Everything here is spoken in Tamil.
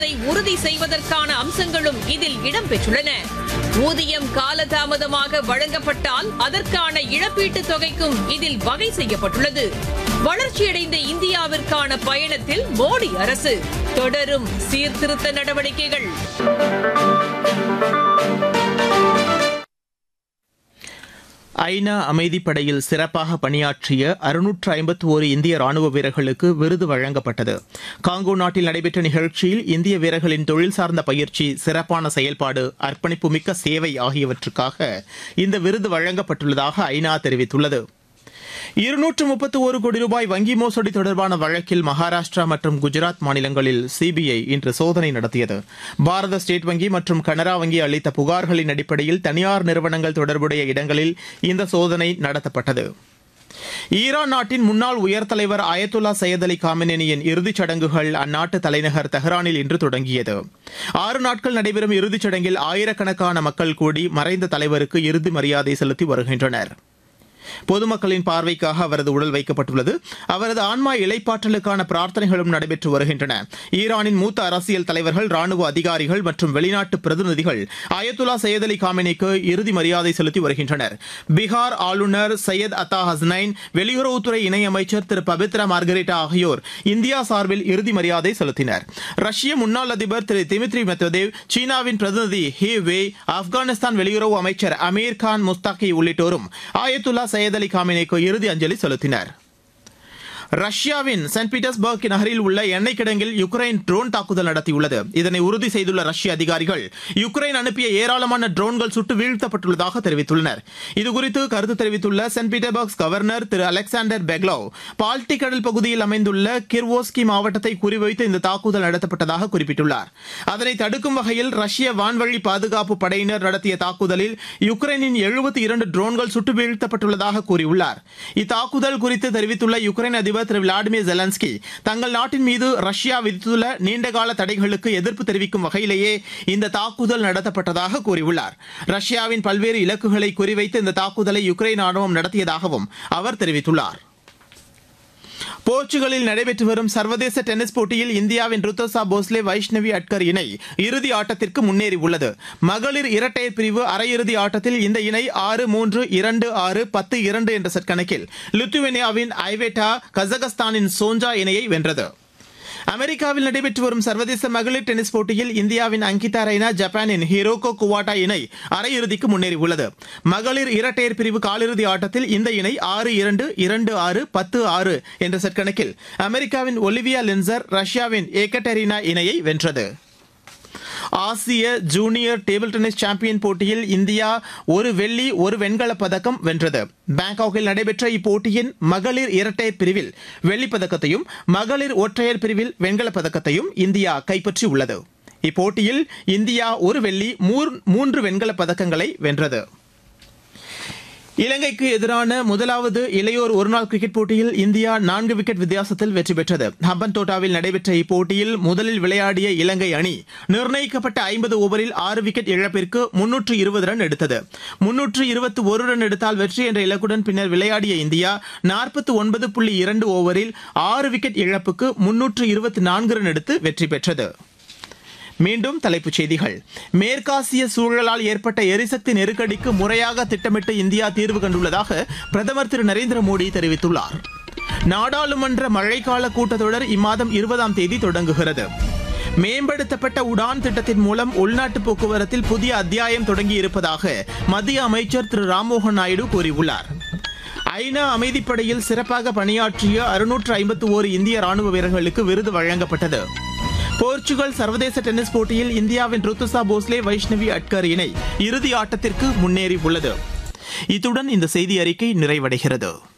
அதை உறுதி செய்வதற்கான அம்சங்களும் இதில் இடம்பெற்றுள்ளன ஊதியம் காலதாமதமாக வழங்கப்பட்டால் அதற்கான இழப்பீட்டுத் தொகைக்கும் இதில் வகை செய்யப்பட்டுள்ளது வளர்ச்சியடைந்த இந்தியாவிற்கான பயணத்தில் மோடி அரசு தொடரும் சீர்திருத்த நடவடிக்கைகள் ஐநா அமைதிப்படையில் சிறப்பாக பணியாற்றிய அறுநூற்று ஐம்பத்தி ஒரு இந்திய ராணுவ வீரர்களுக்கு விருது வழங்கப்பட்டது காங்கோ நாட்டில் நடைபெற்ற நிகழ்ச்சியில் இந்திய வீரர்களின் தொழில் சார்ந்த பயிற்சி சிறப்பான செயல்பாடு அர்ப்பணிப்புமிக்க சேவை ஆகியவற்றுக்காக இந்த விருது வழங்கப்பட்டுள்ளதாக ஐநா தெரிவித்துள்ளது இருநூற்று முப்பத்தி ஒரு கோடி ரூபாய் வங்கி மோசடி தொடர்பான வழக்கில் மகாராஷ்டிரா மற்றும் குஜராத் மாநிலங்களில் சிபிஐ இன்று சோதனை நடத்தியது பாரத ஸ்டேட் வங்கி மற்றும் கனரா வங்கி அளித்த புகார்களின் அடிப்படையில் தனியார் நிறுவனங்கள் தொடர்புடைய இடங்களில் இந்த சோதனை நடத்தப்பட்டது ஈரான் நாட்டின் முன்னாள் உயர் தலைவர் அயத்துல்லா சையத் அலி காமினேனியின் இறுதிச் சடங்குகள் அந்நாட்டு தலைநகர் தெஹ்ரானில் இன்று தொடங்கியது ஆறு நாட்கள் நடைபெறும் இறுதிச் சடங்கில் ஆயிரக்கணக்கான மக்கள் கூடி மறைந்த தலைவருக்கு இறுதி மரியாதை செலுத்தி வருகின்றனர் பொதுமக்களின் பார்வைக்காக அவரது உடல் வைக்கப்பட்டுள்ளது அவரது ஆன்மா இலைப்பாற்றலுக்கான பிரார்த்தனைகளும் நடைபெற்று வருகின்றன ஈரானின் மூத்த அரசியல் தலைவர்கள் ராணுவ அதிகாரிகள் மற்றும் வெளிநாட்டு பிரதிநிதிகள் அயத்துல்லா சையத் அலி காமினிக்கு இறுதி மரியாதை செலுத்தி வருகின்றனர் பீகார் ஆளுநர் சையத் அத்தா ஹஸ்னைன் வெளியுறவுத்துறை இணையமைச்சர் திரு பபித்ரா மார்கரெட்டா ஆகியோர் இந்தியா சார்பில் இறுதி மரியாதை செலுத்தினர் ரஷ்ய முன்னாள் அதிபர் திரு திமித்ரி மெத்வதேவ் சீனாவின் பிரதிநிதி ஹி வே ஆப்கானிஸ்தான் வெளியுறவு அமைச்சர் அமீர் கான் முஸ்தாகி உள்ளிட்டோரும் ஆயத்துல்லா சையத் அலி காமினிக்கு இறுதி அஞ்சலி செலுத்தினர் ரஷ்யாவின் சென்ட் பீட்டர்ஸ்பர்க் நகரில் உள்ள எண்ணெய் கிடங்கில் யுக்ரைன் ட்ரோன் தாக்குதல் நடத்தியுள்ளது இதனை உறுதி செய்துள்ள ரஷ்ய அதிகாரிகள் யுக்ரைன் அனுப்பிய ஏராளமான ட்ரோன்கள் சுட்டு வீழ்த்தப்பட்டுள்ளதாக தெரிவித்துள்ளனர் இதுகுறித்து கருத்து தெரிவித்துள்ள சென்ட் பீட்டர்பர்க் கவர்னர் திரு அலெக்சாண்டர் பெக்லோவ் பால்டிக் கடல் பகுதியில் அமைந்துள்ள கிர்வோஸ்கி மாவட்டத்தை குறிவைத்து இந்த தாக்குதல் நடத்தப்பட்டதாக குறிப்பிட்டுள்ளார் அதனை தடுக்கும் வகையில் ரஷ்ய வான்வழி பாதுகாப்பு படையினர் நடத்திய தாக்குதலில் யுக்ரைனின் எழுபத்தி இரண்டு ட்ரோன்கள் சுட்டு வீழ்த்தப்பட்டுள்ளதாக கூறியுள்ளார் இத்தாக்குதல் குறித்து தெரிவித்துள்ள யுக்ரைன் அதிபர் திரு விளாடிமிர் ஜெலன்ஸ்கி தங்கள் நாட்டின் மீது ரஷ்யா விதித்துள்ள நீண்டகால தடைகளுக்கு எதிர்ப்பு தெரிவிக்கும் வகையிலேயே இந்த தாக்குதல் நடத்தப்பட்டதாக கூறியுள்ளார் ரஷ்யாவின் பல்வேறு இலக்குகளை குறிவைத்து இந்த தாக்குதலை யுக்ரைன் ராணுவம் நடத்தியதாகவும் அவர் தெரிவித்துள்ளார் போர்ச்சுகலில் நடைபெற்று வரும் சர்வதேச டென்னிஸ் போட்டியில் இந்தியாவின் ருத்தோசா போஸ்லே வைஷ்ணவி அட்கர் இணை இறுதி ஆட்டத்திற்கு முன்னேறியுள்ளது மகளிர் இரட்டையர் பிரிவு அரையிறுதி ஆட்டத்தில் இந்த இணை ஆறு மூன்று இரண்டு ஆறு பத்து இரண்டு என்ற செட் கணக்கில் லித்துவேனியாவின் ஐவேட்டா கசகஸ்தானின் சோஞ்சா இணையை வென்றது அமெரிக்காவில் நடைபெற்று வரும் சர்வதேச மகளிர் டென்னிஸ் போட்டியில் இந்தியாவின் அங்கிதா ரெய்னா ஜப்பானின் ஹிரோகோ குவாட்டா இணை அரையிறுதிக்கு முன்னேறியுள்ளது மகளிர் இரட்டையர் பிரிவு காலிறுதி ஆட்டத்தில் இந்த இணை ஆறு இரண்டு இரண்டு ஆறு பத்து ஆறு என்ற செட் கணக்கில் அமெரிக்காவின் ஒலிவியா லின்சர் ரஷ்யாவின் ஏகட்டெரினா இணையை வென்றது ஆசிய ஜூனியர் டேபிள் டென்னிஸ் சாம்பியன் போட்டியில் இந்தியா ஒரு வெள்ளி ஒரு வெண்கலப் பதக்கம் வென்றது பாங்காக்கில் நடைபெற்ற இப்போட்டியின் மகளிர் இரட்டையர் பிரிவில் வெள்ளிப் பதக்கத்தையும் மகளிர் ஒற்றையர் பிரிவில் வெண்கலப் பதக்கத்தையும் இந்தியா கைப்பற்றியுள்ளது இப்போட்டியில் இந்தியா ஒரு வெள்ளி மூன்று வெண்கலப் பதக்கங்களை வென்றது இலங்கைக்கு எதிரான முதலாவது இளையோர் ஒருநாள் கிரிக்கெட் போட்டியில் இந்தியா நான்கு விக்கெட் வித்தியாசத்தில் வெற்றி பெற்றது ஹம்பன் தோட்டாவில் நடைபெற்ற இப்போட்டியில் முதலில் விளையாடிய இலங்கை அணி நிர்ணயிக்கப்பட்ட ஐம்பது ஓவரில் ஆறு விக்கெட் இழப்பிற்கு முன்னூற்று இருபது ரன் எடுத்தது முன்னூற்று இருபத்தி ஒரு ரன் எடுத்தால் வெற்றி என்ற இலக்குடன் பின்னர் விளையாடிய இந்தியா நாற்பத்தி ஒன்பது புள்ளி இரண்டு ஓவரில் ஆறு விக்கெட் இழப்புக்கு முன்னூற்று இருபத்தி நான்கு ரன் எடுத்து வெற்றி பெற்றது மீண்டும் தலைப்புச் செய்திகள் மேற்காசிய சூழலால் ஏற்பட்ட எரிசக்தி நெருக்கடிக்கு முறையாக திட்டமிட்டு இந்தியா தீர்வு கண்டுள்ளதாக பிரதமர் திரு நரேந்திர மோடி தெரிவித்துள்ளார் நாடாளுமன்ற மழைக்கால கூட்டத்தொடர் இம்மாதம் இருபதாம் தேதி தொடங்குகிறது மேம்படுத்தப்பட்ட உடான் திட்டத்தின் மூலம் உள்நாட்டு போக்குவரத்தில் புதிய அத்தியாயம் தொடங்கி இருப்பதாக மத்திய அமைச்சர் திரு ராம்மோகன் நாயுடு கூறியுள்ளார் ஐநா அமைதிப்படையில் சிறப்பாக பணியாற்றிய அறுநூற்று ஐம்பத்தி ஓரு இந்திய ராணுவ வீரர்களுக்கு விருது வழங்கப்பட்டது போர்ச்சுகல் சர்வதேச டென்னிஸ் போட்டியில் இந்தியாவின் ருத்துசா போஸ்லே வைஷ்ணவி அட்கர் இணை இறுதி ஆட்டத்திற்கு முன்னேறி உள்ளது இத்துடன் இந்த செய்தி அறிக்கை நிறைவடைகிறது